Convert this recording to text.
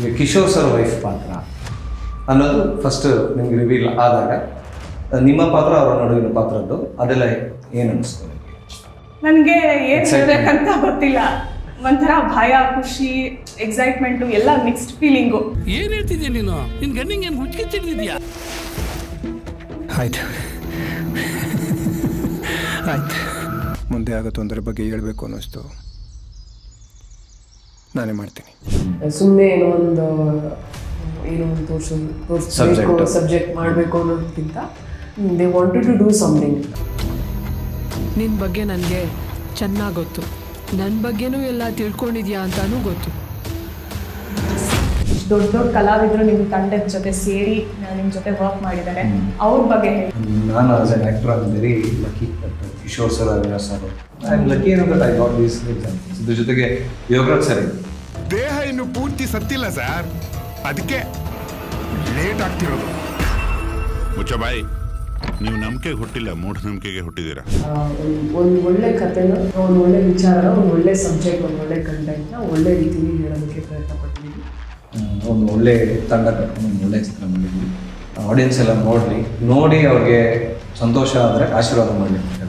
ಈಗ Kishore sir wife ಪಾತ್ರ ಅನ್ನೋದು ಫಸ್ಟ್ ನಿಮ್ಗೆ ರಿವೀಲ್ ಆದಾಗ ನಿಮ್ಮ ಪಾತ್ರ ಅವರ ನಡುವಿನ ಪಾತ್ರದ್ದು ಅದೆಲ್ಲ ಏನು ಅನಿಸ್ತು ನಿಮಗೆ ನನಗೆ ಏನು Excitement. ಹೇಳ್ಬೇಕಂತ ಗೊತ್ತಿಲ್ಲ ಒಂಥರ ಭಯ ಖುಷಿ ಎಕ್ಸೈಟ್ಮೆಂಟು ಎಲ್ಲ ಮಿಕ್ಸ್ಡ್ ಫೀಲಿಂಗು ಏನ್ ಹೇಳ್ತಿದ್ಯಾ ನೀನು ನಿನ್ ಗಂಡಿಗೆ ಏನ್ ಹುಚ್ಚಿಗೆ ತಿಳಿದಿದ್ಯಾ ಆಯ್ತು ಆಯ್ತು ಮುಂದೆ ಆಗೋ ತೊಂದರೆ ಬಗ್ಗೆ ಹೇಳ್ಬೇಕು ಅನ್ನಿಸ್ತು ನಾನೇ ಮಾಡ್ತೀನಿ ಸುಮ್ಮನೆ ಏನೋ ಒಂದು ಏನೋ ಒಂದು ತೋರ್ಸೋ ತೋರಿಸ್ಬೇಕು Subject. ಸಬ್ಜೆಕ್ಟ್ ಮಾಡಬೇಕು ಅನ್ನೋದಕ್ಕಿಂತ they wanted to do something ನಿನ್ನ ಬಗ್ಗೆ ನನಗೆ ಚೆನ್ನಾಗಿ ಗೊತ್ತು ನನ್ನ ಬಗ್ಗೆನೂ ಎಲ್ಲ ತಿಳ್ಕೊಂಡಿದ್ಯಾ ಅಂತಾನೂ ಗೊತ್ತು ದೊಡ್ಡ ದೊಡ್ಡ ಕಲಾವಿದರು ನಿಮ್ಮ ತಂಡದ ಜೊತೆ ಸೇರಿ ನಿಮ್ಮ ಜೊತೆ ವರ್ಕ್ ಮಾಡಿದ್ದಾರೆ ಅವ್ರ ಬಗ್ಗೆ ಹೇಳಿ ನಾನು as an actor am very lucky that Kishore sir Avinash sir I am lucky ಏನೋ that I got these examples ಇದ್ರ ಜೊತೆಗೆ ಯೋಗರಾಜ್ ಸರ್ ಇದೆ ದೇಹ ಇನ್ನು ಪೂರ್ತಿ ಸತ್ತಿಲ್ಲ ಸರ್ ಅದಕ್ಕೆ ಲೇಟ್ ಆಗ್ತಿರೋದು ಮುಚ್ಚಬಾಯಿ ನೀವು ನಂಬಿಕೆಗೆ ಹುಟ್ಟಿಲ್ಲ ಮೂಢನಂಬಿಕೆಗೆ ಹುಟ್ಟಿದ್ದೀರಾ ಒಂದು ಒಳ್ಳೆ ಕಥೆನ ಒಂದು ಒಳ್ಳೆ ವಿಚಾರನ ಒಂದು ಒಳ್ಳೆ ಸಬ್ಜೆಕ್ಟ್ ಒಂದು ಒಳ್ಳೆ ಕಂಟೆಂಟ್ನ ಒಳ್ಳೆ ರೀತಿಯಲ್ಲಿ ಹೇಳೋದಕ್ಕೆ ಪ್ರಯತ್ನ ಪಟ್ಟಿದ್ದೀವಿ ಹ್ಮ್, ಒಂದು ಒಳ್ಳೆ ತಂಡ ಕಟ್ಕೊಂಡು ಒಂದು ಒಳ್ಳೆ ಚಿತ್ರ ಮಾಡಿದ್ವಿ ಆಡಿಯನ್ಸ್ ಎಲ್ಲ ನೋಡಲಿ ನೋಡಿ ಅವ್ರಿಗೆ ಸಂತೋಷ ಆದರೆ ಆಶೀರ್ವಾದ ಮಾಡಲಿ